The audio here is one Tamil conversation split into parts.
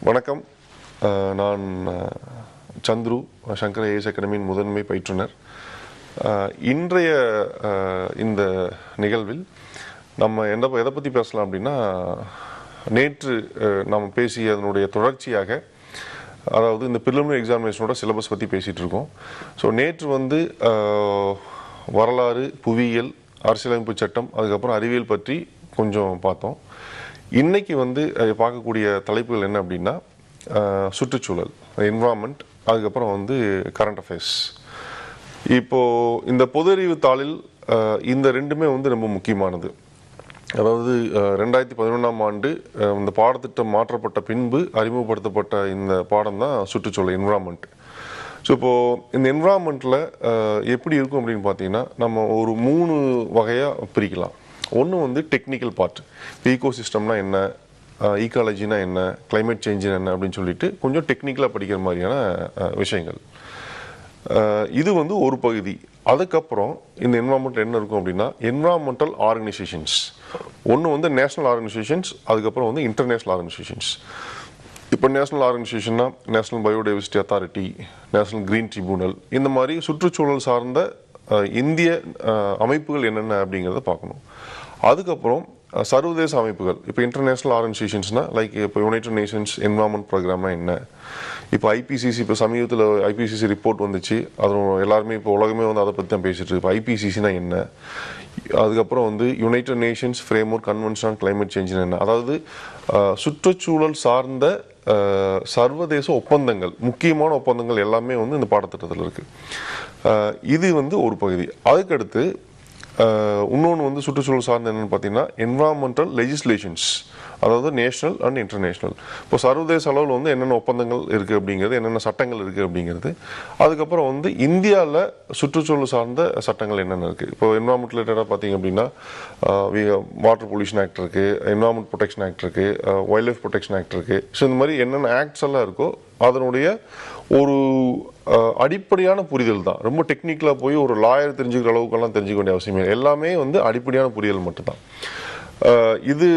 வணக்கம் அஹ், நான் அஹ், சந்துரு சங்கர ஏஎஸ் அகாடமியின் முதன்மை பயிற்றுனர் அஹ், இன்றைய அஹ், இந்த நிகழ்வில் நம்ம என்ன எதை பற்றி பேசலாம் அப்படின்னா நேற்று அஹ், நாம் பேசிய அதனுடைய தொடர்ச்சியாக அதாவது இந்த ப்ரிலிமினரி எக்ஸாமினேஷனோட சிலபஸ் பற்றி பேசிகிட்டு இருக்கோம் ஸோ நேற்று வந்து அஹ், வரலாறு புவியியல் அரசியலமைப்பு சட்டம் அதுக்கப்புறம் அறிவியல் பற்றி கொஞ்சம் பார்த்தோம் இன்னைக்கு வந்து அஹ், பார்க்கக்கூடிய தலைப்புகள் என்ன அப்படின்னா அஹ், சுற்றுச்சூழல் என்வரான்மெண்ட் அதுக்கப்புறம் வந்து கரண்ட் அஃபேர்ஸ் இப்போ இந்த பொது அறிவு தாளில் அஹ், இந்த ரெண்டுமே வந்து ரொம்ப முக்கியமானது அதாவது அஹ், ரெண்டாயிரத்தி பதினொன்றாம் ஆண்டு அஹ், இந்த பாடத்திட்டம் மாற்றப்பட்ட பின்பு அறிமுகப்படுத்தப்பட்ட இந்த பாடம் தான் சுற்றுச்சூழல் என்வரான்மெண்ட் ஸோ இப்போது இந்த என்வரான்மெண்ட்டில் எப்படி இருக்கும் அப்படின்னு பார்த்தீங்கன்னா நம்ம ஒரு மூணு வகையாக பிரிக்கலாம் ஒன்று வந்து டெக்னிக்கல் பார்ட் ஈகோ சிஸ்டம்னா என்ன ஈக்காலஜினா என்ன climate சேஞ்சுனா என்ன அப்படின்னு சொல்லிட்டு கொஞ்சம் டெக்னிக்கலாக படிக்கிற மாதிரியான அஹ், விஷயங்கள் அஹ், இது வந்து ஒரு பகுதி அதுக்கப்புறம் இந்த என்வரான்மெண்ட் என்ன இருக்கும் அப்படின்னா என்வரான்மெண்டல் ஆர்கனைசேஷன்ஸ் ஒன்று வந்து நேஷனல் ஆர்கனைசேஷன்ஸ் அதுக்கப்புறம் வந்து இன்டர்நேஷனல் ஆர்கனைசேஷன்ஸ் இப்போ நேஷனல் ஆர்கனைசேஷன்னா national biodiversity authority national green tribunal இந்த மாதிரி சுற்றுச்சூழல் சார்ந்த அஹ், இந்திய அஹ், அமைப்புகள் என்னென்ன அப்படிங்கிறத பார்க்கணும் அதுக்கப்புறம் அஹ், சர்வதேச அமைப்புகள் இப்போ இன்டர்நேஷனல் ஆர்கனைசேஷன்ஸ்னா லைக் இப்போ யுனைடெட் நேஷன்ஸ் என்வரான்மெண்ட் ப்ரோக்ராம்னா என்ன இப்போ ஐபிசிசி இப்போ சமீபத்தில் ஐபிசிசி ரிப்போர்ட் வந்துச்சு அது எல்லாருமே இப்போ உலகமே வந்து அதை பற்றி தான் பேசிட்டு இருக்கு இப்போ ஐபிசிசினா என்ன அதுக்கப்புறம் வந்து united nations framework convention on climate சேஞ்சுன்னு என்ன அதாவது அஹ், சுற்றுச்சூழல் சார்ந்த அஹ், சர்வதேச ஒப்பந்தங்கள் முக்கியமான ஒப்பந்தங்கள் எல்லாமே வந்து இந்த பாடத்திட்டத்தில் இருக்கு அஹ், இது வந்து ஒரு பகுதி அதுக்கடுத்து இன்னொன்று வந்து சுற்றுச்சூழல் சார்ந்த என்னன்னு பார்த்தீங்கன்னா என்வரான்மெண்டல் லெஜிஸ்லேஷன்ஸ் அதாவது நேஷனல் அண்ட் இன்டர்நேஷனல் இப்போ சர்வதேச அளவில் வந்து என்னென்ன ஒப்பந்தங்கள் இருக்குது அப்படிங்கிறது என்னென்ன சட்டங்கள் இருக்குது அப்படிங்கிறது அதுக்கப்புறம் வந்து இந்தியாவில் சுற்றுச்சூழல் சார்ந்த சட்டங்கள் என்னென்ன இருக்குது இப்போ என்வரான்மெண்ட் ரிலேட்டடாக பார்த்தீங்க அப்படின்னா வாட்டர் பொல்யூஷன் ஆக்ட் இருக்குது என்வரான்மெண்ட் ப்ரொடெக்ஷன் ஆக்ட் இருக்குது வைல்ட் லைஃப் ப்ரொடெக்ஷன் ஆக்ட் இருக்குது ஸோ இந்த மாதிரி என்னென்ன ஆக்ட்ஸ் எல்லாம் இருக்கோ அதனுடைய ஒரு அஹ், அடிப்படையான புரிதல் தான் ரொம்ப டெக்னிக்கலாக போய் ஒரு லாயர் தெரிஞ்சுக்கிற அளவுக்கெல்லாம் தெரிஞ்சுக்க வேண்டிய அவசியம் இல்லை எல்லாமே வந்து அடிப்படையான புரிதல் மட்டும்தான் அஹ், இது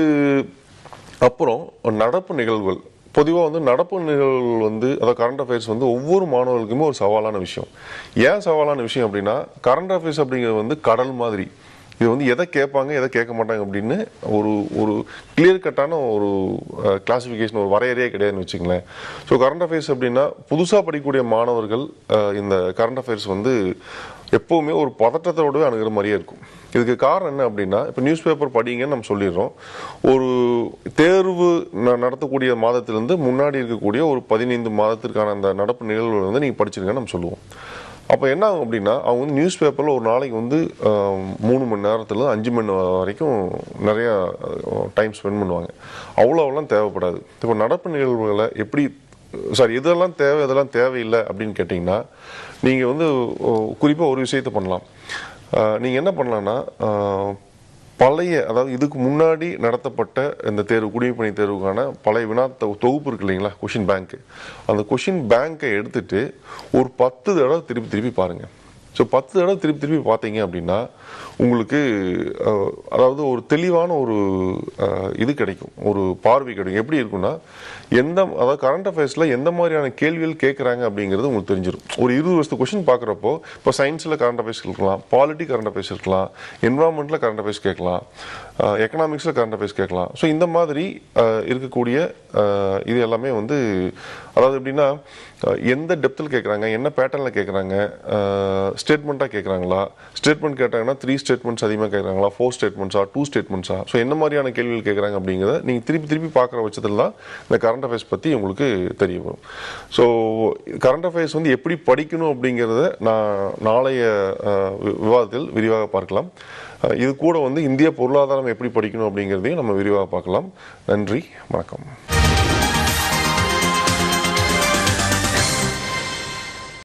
அப்புறம் நடப்பு நிகழ்வுகள் பொதுவாக வந்து நடப்பு நிகழ்வுகள் வந்து அதாவது கரண்ட் அஃபேர்ஸ் வந்து ஒவ்வொரு மாணவர்களுக்குமே ஒரு சவாலான விஷயம் ஏன் சவாலான விஷயம் அப்படின்னா கரண்ட் அஃபேர்ஸ் அப்படிங்கிறது வந்து கடல் மாதிரி இது வந்து எதை கேட்பாங்க எதை கேட்க மாட்டாங்க அப்படின்னு ஒரு ஒரு கிளியர் கட்டான ஒரு கிளாசிஃபிகேஷன் ஒரு வரையறையே கிடையாதுன்னு வச்சுங்களேன் ஸோ கரண்ட் அஃபேர்ஸ் அப்படின்னா புதுசாக படிக்கக்கூடிய மாணவர்கள் அஹ், இந்த கரண்ட் அஃபேர்ஸ் வந்து எப்போவுமே ஒரு பதட்டத்தோடவே அணுகிற மாதிரியே இருக்கும் இதுக்கு காரணம் என்ன அப்படின்னா இப்போ நியூஸ் பேப்பர் படிங்கன்னு நம்ம சொல்லிடுறோம் ஒரு தேர்வு ந- நடத்தக்கூடிய மாதத்திலிருந்து முன்னாடி இருக்கக்கூடிய ஒரு பதினைந்து மாதத்திற்கான அந்த நடப்பு நிகழ்வுகளை வந்து நீங்கள் படிச்சிருங்கன்னு நம்ம சொல்லுவோம் அப்போ என்ன ஆகும் அப்படின்னா அவங்க வந்து நியூஸ் பேப்பரில் ஒரு நாளைக்கு வந்து ஆஹ், மூணு மணி நேரத்துல அஞ்சு மணி நேரம் வரைக்கும் நிறைய டைம் ஸ்பெண்ட் பண்ணுவாங்க அவ்வளோவெல்லாம் தேவைப்படாது இப்போ நடப்பு நிகழ்வுகளை எப்படி சாரி இதெல்லாம் தேவை இதெல்லாம் தேவையில்லை அப்படின்னு கேட்டிங்கன்னா நீங்கள் வந்து குறிப்பாக ஒரு விஷயத்தை பண்ணலாம் நீங்கள் என்ன பண்ணலான்னா ஆஹ், பழைய அதாவது இதுக்கு முன்னாடி நடத்தப்பட்ட இந்த தேர்வு குடிமைப்பணி தேர்வுக்கான பழைய வினா தொ- தொகுப்பு இருக்கு இல்லைங்களா கொஷின் பேங்க் அந்த கொஷின் பேங்கை எடுத்துட்டு ஒரு பத்து தடவை திருப்பி திருப்பி பாருங்க ஸோ பத்து தடவை திருப்பி திருப்பி பார்த்தீங்க அப்படின்னா உங்களுக்கு அஹ், அதாவது ஒரு தெளிவான ஒரு அஹ், இது கிடைக்கும் ஒரு பார்வை கிடைக்கும் எப்படி இருக்கும்னா எந்த அதாவது கரண்ட் அஃபேர்ஸில் எந்த மாதிரியான கேள்விகள் கேட்குறாங்க அப்படிங்கிறது உங்களுக்கு தெரிஞ்சிடும் ஒரு இருபது வருஷத்து கொஷின் பார்க்குறப்போ இப்போ சயின்ஸில் கரண்ட் அஃபேர்ஸ் இருக்கலாம் பாலிட்டி கரண்ட் அஃபேர்ஸ் இருக்கலாம் என்வரான்மெண்ட்டில் கரண்ட் அஃபேர்ஸ் கேட்கலாம் எக்கனாமிக்ஸில் கரண்ட் அஃபேர்ஸ் கேட்கலாம் ஸோ இந்த மாதிரி அஹ், இருக்கக்கூடிய அஹ், இது எல்லாமே வந்து அதாவது எப்படின்னா அஹ், எந்த டெப்த்தில் கேட்குறாங்க என்ன பேட்டர்னில் கேட்குறாங்க ஸ்டேட்மெண்ட்டாக கேட்குறாங்களா ஸ்டேட்மெண்ட் கேட்டாங்கன்னா த்ரீ ஸ்டேட்மெண்ட்ஸ் அதிகமாக கேட்குறாங்களா ஃபோர் ஸ்டேட்மெண்ட்ஸா டூ ஸ்டேட்மெண்ட்ஸா ஸோ என்ன மாதிரியான கேள்விகள் கேட்குறாங்க அப்படிங்கிறத நீங்கள் திருப்பி திருப்பி பார்க்குற பட்சத்தில் தான் இந்த கரண்ட் அஃபேர்ஸ் பற்றி உங்களுக்கு தெரிய வரும் ஸோ கரண்ட் அஃபேர்ஸ் வந்து எப்படி படிக்கணும் அப்படிங்கிறத நான் நாளைய அஹ், வி- விவாதத்தில் விரிவாக பார்க்கலாம் அஹ், இது கூட வந்து இந்திய பொருளாதாரம் எப்படி படிக்கணும் அப்படிங்கிறதையும் நம்ம விரிவாக பார்க்கலாம் நன்றி வணக்கம்